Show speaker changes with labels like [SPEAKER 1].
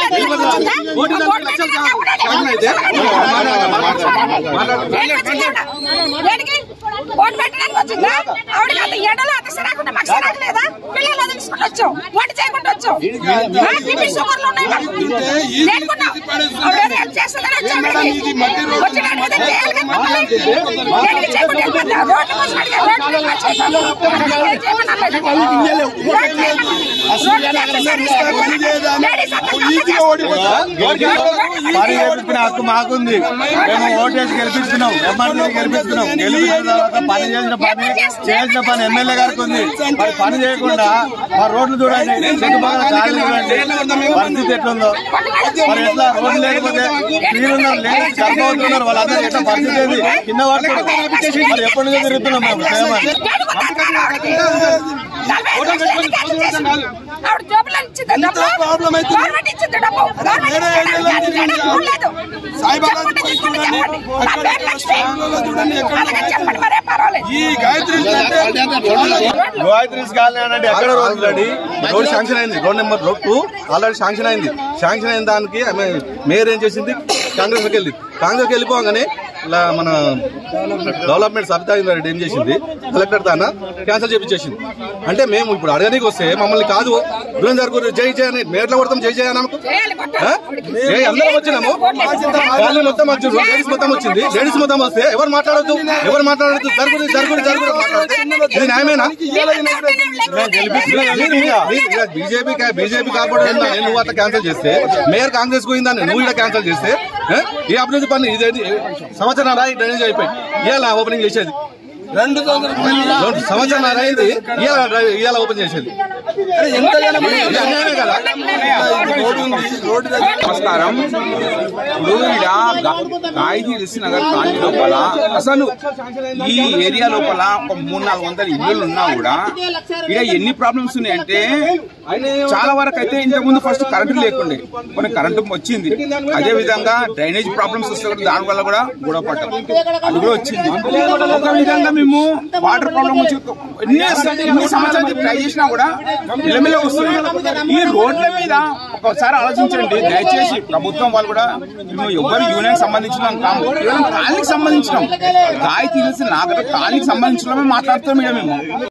[SPEAKER 1] పెట్టడానికి వచ్చిందా? ఓటు పెట్టడానికి దేనికి వచ్చింది ఆవిడ? దేనికి? ఓటు పెట్టడానికి వచ్చిందా ఆవిడ కాదు ఎండలో అంత సిరాకుండా మాకు సిరాకు లేదా పిల్లలు వదిలించుకుంటూ వచ్చాం వంట చేయకుండా వచ్చాం ఆ, బీపీ షుగర్లు ఉన్నాయి మాకు దేనికున్నాం? ఆవిడ ఏదో హెల్ప్ చేస్తుందని వచ్చాం ఇక్కడికి. వచ్చినాడు కదా, చేయాలి కదా మమ్మల్ని. దేనికి చేయకుండా వెళ్ళిపోతా? రోడ్ల కోసం అడిగారు, రోడ్ల మీద చేశాము. ఏం చేయమన్నా లేదు. రోడ్లు చేయమన్నా. రోడ్లు చేస్తే సర్వీస్ చేయమన్నా. లేడీస్ అంతా
[SPEAKER 2] పని చేపించుకునే హక్కు మాకుంది మేము ఓటేసి గెలిపించుకున్నాం ఎంఆర్టీ గెలిపించుకున్నాం గెలిపించిన తర్వాత పని చేసిన పని చేసిన పని ఎమ్మెల్యే గారికి ఉంది మరి పని చేయకుండా మా రోడ్లు చూడండి చుట్టుపక్కల గాలి చూడండి పరిస్థితి ఎట్లుందో మరి ఎట్లా రోడ్లు లేకపోతే నీరున్నారు లేదు చనిపోతున్నారు వాళ్ళందరూ ఎట్లా పరిస్థితి ఏంది కింద పడుతున్నారు మరి ఎప్పటి నుంచో తిరుగుతున్నాం మేము చేయమని
[SPEAKER 1] ఆవిడ జోబులో ఇచ్చింది డబ్బు గవర్నమెంట్ ఇచ్చింది డబ్బు గవర్నమెంట్ ఇచ్చింది డబ్బు లేదు చెప్పండి చెప్పండి చెప్పండి నా పేరు లక్ష్మి అలాగే చెప్పండి మరే పర్వాలేదు
[SPEAKER 3] ఈ గాయత్రి
[SPEAKER 2] గోవాయిత్రీస్ కాలనీ అంటే ఎక్కడ రోడ్ రెడీ రోడ్ శాంక్షన్ అయింది road number two already sanction అయింది శాంక్షన్ అయిన దానికి ఆమె మేయర్ ఏం చేసింది కాంగ్రెస్ లోకి వెళ్ళి కాంగ్రెస్ వెళ్ళిపోగానే ఇలా మన డెవలప్మెంట్ సబితా రెడ్డి ఏం చేసింది కలెక్టర్ తాన క్యాన్సిల్ చేపించేసింది అంటే మేము ఇప్పుడు అడగడానికి వస్తే మమ్మల్ని కాదు దురంధర్ గురు జై జై అని మేట్లో కొడతాం జై జై అని అనుకో
[SPEAKER 1] చేయాలి కొట్టాలి.
[SPEAKER 2] ఆ? ఏ అందరం వచ్చినాము వాళ్ళు మొత్తం వచ్చింది లేడీస్ మొత్తం వచ్చింది లేడీస్ మొత్తం వస్తే ఎవరు మాట్లాడొద్దు ఎవరు మాట్లాడొద్దు జరుగుడు జరుగుడు జరుగుడు మాట్లాడితే ఇది న్యాయమేనా బీజేపీ బీజేపీ కాకపోతే నువ్వు అట్లా క్యాన్సిల్ చేస్తే మేయర్ కాంగ్రెస్ పోయిందని నువ్వు ఇక్కడ క్యాన్సిల్ చేస్తే ఏ? ఈ అభివృద్ధి పని ఇదేంటి సంవత్సరం రాయి డ్రైనేజ్ అయిపోయి ఇవాళ ఓపెనింగ్ చేసేది
[SPEAKER 3] రెండు సంవత్సరాలు
[SPEAKER 2] రెండు సంవత్సరం అయింది ఇవాళ ఇవాళ ఓపెన్ చేసేది
[SPEAKER 3] ఎంత
[SPEAKER 2] ఇది అన్యాయమే కదా
[SPEAKER 3] రోడ్డు ఉంది రోడ్డు దగ్గర
[SPEAKER 4] నమస్కారం ఇప్పుడు ఈడ గా- గాయత్రి రిషి నగర్ కాలనీ లోపల అసలు ఈ ఏరియా లోపల ఒక మూడు నాలుగు వందల ఇల్లులు ఉన్నా కూడా ఇక్కడ ఎన్ని ప్రాబ్లమ్స్ ఉన్నాయంటే చాలా వరకు అయితే ఇంతకు ముందు ఫస్ట్ కరెంటు లేకుండే కొన్ని కరెంటు వచ్చింది అదే విధంగా డ్రైనేజ్ ప్రాబ్లమ్స్ వస్తే కూడా దాని వల్ల కూడా గొడవ పడ్డాం అది కూడా వచ్చింది ఒక విధంగా మేము వాటర్ ప్రాబ్లం వచ్చి ఎన్ని ఎన్ని సంవత్సరాలు ట్రై చేసినా కూడా నిలమిల వస్తుంది ఈ రోడ్ల మీద ఒకసారి ఆలోచించండి దయచేసి ప్రభుత్వం వాళ్ళు కూడా మేము ఎవరు యూనియన్ సంబంధించిన కాము కేవలం కాలనీకి సంబంధించినాం గాయ తీసి నాగర కాలనీకి సంబంధించిన మాట్లాడుతాం ఇక్కడ మేము